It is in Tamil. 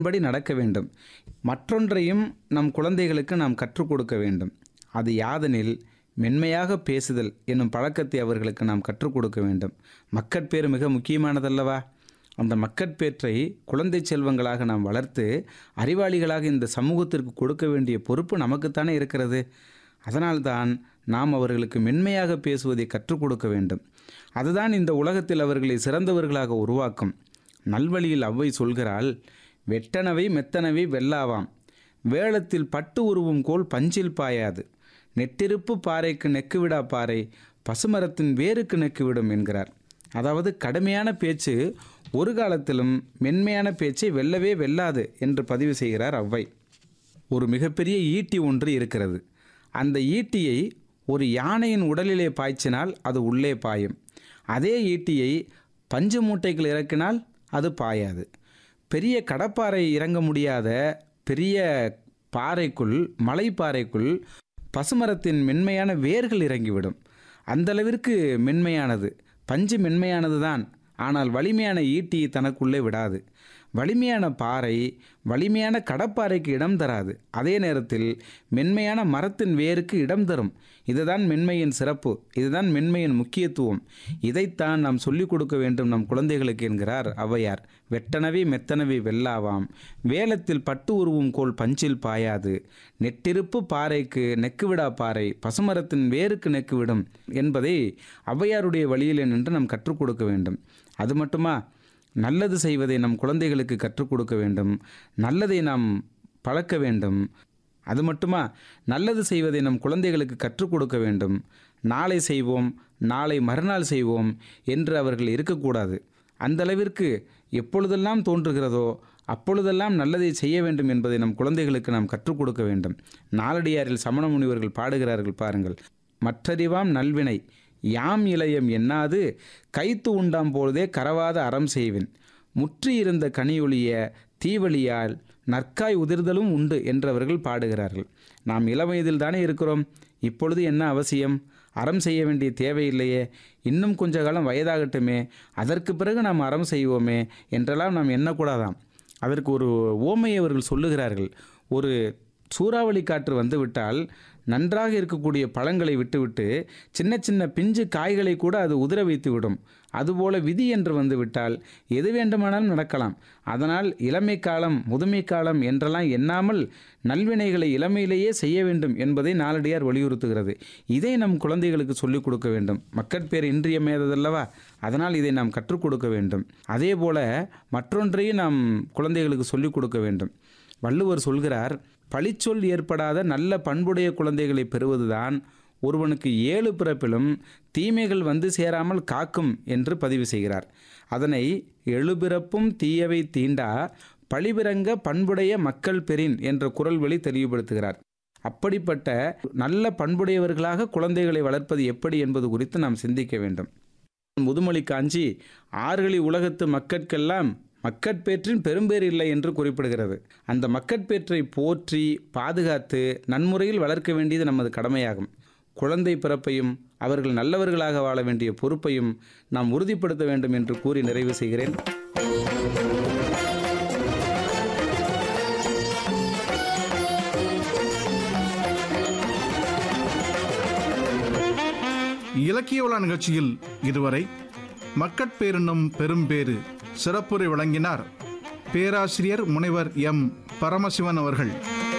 படி நடக்க வேண்டும் மற்றொன்றையும் நம் குழந்தைகளுக்கு நாம் கற்றுக் கொடுக்க வேண்டும் அது யாதெனில் மென்மையாக பேசுதல் என்னும் பழக்கத்தை அவர்களுக்கு நாம் கற்றுக் கொடுக்க வேண்டும் மக்கட்பேறு மிக முக்கியமானதல்லவா அந்த மக்கட்பேற்றை குழந்தை செல்வங்களாக நாம் வளர்த்து அறிவாளிகளாக இந்த சமூகத்திற்கு கொடுக்க வேண்டிய பொறுப்பு நமக்குத்தானே இருக்கிறது அதனால்தான் நாம் அவர்களுக்கு மென்மையாக பேசுவதை கற்றுக் கொடுக்க வேண்டும் அதுதான் இந்த உலகத்தில் அவர்களை சிறந்தவர்களாக உருவாக்கும் நல்வழியில் அவ்வை சொல்கிறாள் வெட்டனவை மெத்தனவை வெல்லாவாம் வேளத்தில் பட்டு உருவும் கோல் பஞ்சில் பாயாது நெட்டிருப்பு பாறைக்கு நெக்குவிடா பாறை பசுமரத்தின் வேருக்கு நெக்குவிடும் என்கிறார் அதாவது கடுமையான பேச்சு ஒரு காலத்திலும் மென்மையான பேச்சை வெல்லவே வெல்லாது என்று பதிவு செய்கிறார் அவ்வை ஒரு மிகப்பெரிய ஈட்டி ஒன்று இருக்கிறது அந்த ஈட்டியை ஒரு யானையின் உடலிலே பாய்ச்சினால் அது உள்ளே பாயும் அதே ஈட்டியை பஞ்சு மூட்டைகள் இறக்கினால் அது பாயாது பெரிய கடப்பாறை இறங்க முடியாத பெரிய பாறைக்குள் மலைப்பாறைக்குள் பசுமரத்தின் மென்மையான வேர்கள் இறங்கிவிடும் அந்தளவிற்கு மென்மையானது பஞ்சு மென்மையானது தான் ஆனால் வலிமையான ஈட்டி தனக்குள்ளே விடாது வலிமையான பாறை வலிமையான கடப்பாறைக்கு இடம் தராது அதே நேரத்தில் மென்மையான மரத்தின் வேருக்கு இடம் தரும் இதுதான் மென்மையின் சிறப்பு இதுதான் மென்மையின் முக்கியத்துவம் இதைத்தான் நாம் சொல்லிக் கொடுக்க வேண்டும் நம் குழந்தைகளுக்கு என்கிறார் ஔவையார் வெட்டனவே மெத்தனவே வெல்லாவாம் வேலத்தில் பட்டு உருவும் கோல் பஞ்சில் பாயாது நெட்டிருப்பு பாறைக்கு நெக்குவிடா பாறை பசுமரத்தின் வேருக்கு நெக்குவிடும் என்பதை ஔவையாருடைய வழியில் நின்று நாம் கற்றுக் கொடுக்க வேண்டும் அது மட்டுமா நல்லது செய்வதை நம் குழந்தைகளுக்கு கற்றுக் கொடுக்க வேண்டும் நல்லதை நாம் பழக்க வேண்டும் அது மட்டுமா நல்லது செய்வதை நம் குழந்தைகளுக்கு கற்றுக் கொடுக்க வேண்டும் நாளை செய்வோம் நாளை மறுநாள் செய்வோம் என்று அவர்கள் இருக்கக்கூடாது அந்த அளவிற்கு எப்பொழுதெல்லாம் தோன்றுகிறதோ அப்பொழுதெல்லாம் நல்லதை செய்ய வேண்டும் என்பதை நம் குழந்தைகளுக்கு நாம் கற்றுக் கொடுக்க வேண்டும் நாளடியாரில் சமண முனிவர்கள் பாடுகிறார்கள் பாருங்கள் மற்றறிவாம் நல்வினை யாம் இளையம் எண்ணாது கைத்து உண்டாம் பொழுதே கரவாத அறம் செய்வேன் முற்றி இருந்த கனியொழிய தீவழியால் நற்காய் உதிர்தலும் உண்டு என்றவர்கள் பாடுகிறார்கள் நாம் இளவயதில் தானே இருக்கிறோம் இப்பொழுது என்ன அவசியம் அறம் செய்ய வேண்டிய தேவையில்லையே இன்னும் கொஞ்ச காலம் வயதாகட்டுமே அதற்கு பிறகு நாம் அறம் செய்வோமே என்றெல்லாம் நாம் எண்ணக்கூடாதாம் அதற்கு ஒரு ஓமையை அவர்கள் சொல்லுகிறார்கள் ஒரு சூறாவளி காற்று வந்துவிட்டால் நன்றாக இருக்கக்கூடிய பழங்களை விட்டுவிட்டு சின்ன சின்ன பிஞ்சு காய்களை கூட அது உதிர வைத்து விடும் அதுபோல விதி என்று வந்துவிட்டால் எது வேண்டுமானாலும் நடக்கலாம் அதனால் இளமை காலம் முதுமை காலம் என்றெல்லாம் எண்ணாமல் நல்வினைகளை இளமையிலேயே செய்ய வேண்டும் என்பதை நாளடியார் வலியுறுத்துகிறது இதை நம் குழந்தைகளுக்கு சொல்லிக் கொடுக்க வேண்டும் மக்கட்பேர் இன்றியமையாததல்லவா அதனால் இதை நாம் கற்றுக் கொடுக்க வேண்டும் அதே போல மற்றொன்றையும் நாம் குழந்தைகளுக்கு சொல்லிக் கொடுக்க வேண்டும் வள்ளுவர் சொல்கிறார் பழிச்சொல் ஏற்படாத நல்ல பண்புடைய குழந்தைகளை பெறுவதுதான் ஒருவனுக்கு ஏழு பிறப்பிலும் தீமைகள் வந்து சேராமல் காக்கும் என்று பதிவு செய்கிறார் அதனை எழுபிறப்பும் தீயவை தீண்டா பழிபிறங்க பண்புடைய மக்கள் பெறின் என்ற குரல் வழி தெளிவுபடுத்துகிறார் அப்படிப்பட்ட நல்ல பண்புடையவர்களாக குழந்தைகளை வளர்ப்பது எப்படி என்பது குறித்து நாம் சிந்திக்க வேண்டும் முதுமொழி காஞ்சி ஆறுகளி உலகத்து மக்கட்கெல்லாம் மக்கட்பேற்றின் பெரும்பேறு இல்லை என்று குறிப்பிடுகிறது அந்த மக்கட்பேற்றை போற்றி பாதுகாத்து நன்முறையில் வளர்க்க வேண்டியது நமது கடமையாகும் குழந்தை பிறப்பையும் அவர்கள் நல்லவர்களாக வாழ வேண்டிய பொறுப்பையும் நாம் உறுதிப்படுத்த வேண்டும் என்று கூறி நிறைவு செய்கிறேன் இலக்கிய விழா நிகழ்ச்சியில் இதுவரை மக்கட்பேரென்னும் பெரும்பேறு சிறப்புரை வழங்கினார் பேராசிரியர் முனைவர் எம் பரமசிவன் அவர்கள்